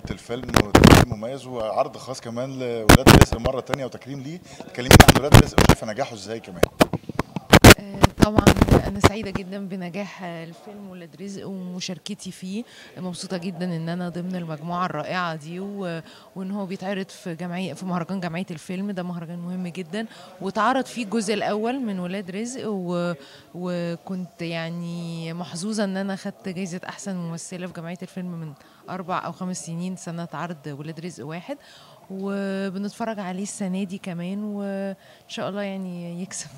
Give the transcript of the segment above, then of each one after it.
الفيلم وتكريم مميز وعرض خاص كمان لولاد رزق مره تانية وتكريم ليه تكلمينا عن ولاد رزق وشايفه نجاحه ازاي كمان آه، طبعا انا سعيده جدا بنجاح الفيلم ولاد رزق ومشاركتي فيه مبسوطه جدا ان انا ضمن المجموعه الرائعه دي و... وان هو بيتعرض في جمعيه في مهرجان جمعيه الفيلم ده مهرجان مهم جدا واتعرض فيه الجزء الاول من ولاد رزق و... وكنت يعني محظوظه ان انا خدت جايزه احسن ممثله في جمعيه الفيلم من اربع او خمس سنين سنه عرض ولاد رزق واحد وبنتفرج عليه السنه دي كمان وان شاء الله يعني يكسب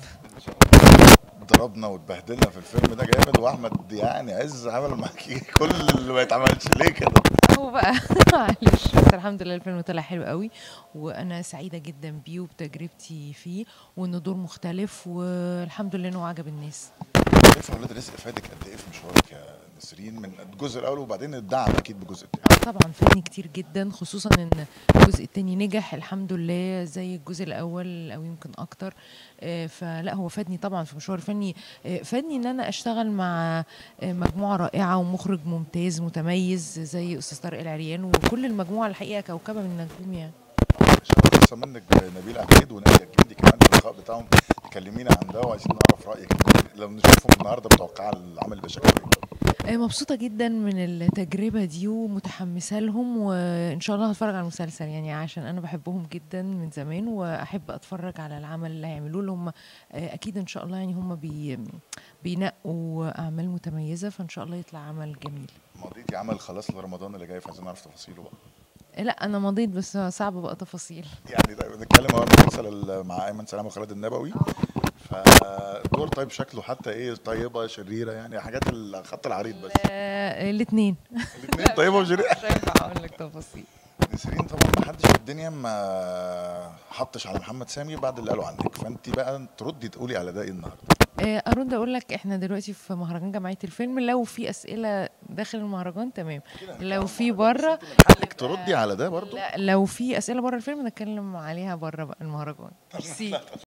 ضربنا واتبهدلنا في الفيلم ده جامد واحمد يعني عز عمل معاكي كل اللي ما يتعملش ليه كده هو بقى معلش بس الحمد لله الفيلم طلع حلو قوي وانا سعيده جدا بيه وبتجربتي فيه وانه دور مختلف والحمد لله انه عجب الناس شايفه ولاد رزق فادك قد ايه في مشوارك يا نسرين من الجزء الاول وبعدين الدعم اكيد بالجزء الثاني اه طبعا فادني كتير جدا خصوصا ان الجزء التاني نجح الحمد لله زي الجزء الاول او يمكن اكتر آه، فلا هو فادني طبعا في مشوار فني آه، فادني ان انا اشتغل مع آه، مجموعه رائعه ومخرج ممتاز متميز زي استاذ طارق العريان وكل المجموعه الحقيقه كوكبه من النجوم يعني خاصه منك نبيل عبيد وناديه الجندي كمان في اللقاء بتاعهم تكلمينا عن ده وعايزين نعرف رايك لو نشوفهم النهارده متوقعه العمل يبقى شكله ايه آه، مبسوطة جدا من التجربة دي ومتحمسة لهم وإن شاء الله هتفرج على المسلسل يعني عشان أنا بحبهم جدا من زمان وأحب أتفرج على العمل اللي هيعملوه اللي هم آه، أكيد إن شاء الله يعني هم بي بينقوا أعمال متميزة فإن شاء الله يطلع عمل جميل مضيتي عمل خلاص لرمضان اللي جاي فعايزين نعرف تفاصيله بقى آه، لا أنا مضيت بس صعب بقى تفاصيل يعني طيب نتكلم اهو عن المسلسل مع ايمن سلامه وخالد النبوي فالدور طيب شكله حتى ايه طيبه شريره يعني حاجات الخط العريض بس آه الاتنين الاثنين طيبه وشريره مش هينفع أقول لك تفاصيل نسرين طبعا ما حدش في الدنيا ما حطش على محمد سامي بعد اللي قالوا عنك فانت بقى تردي تقولي على ده ايه النهارده آه، ارد اقول لك احنا دلوقتي في مهرجان جمعيه الفيلم لو في اسئله داخل المهرجان تمام لو في بره حقك تردي على ده برضو لا لو في اسئله بره الفيلم نتكلم عليها بره بقى المهرجان ميرسي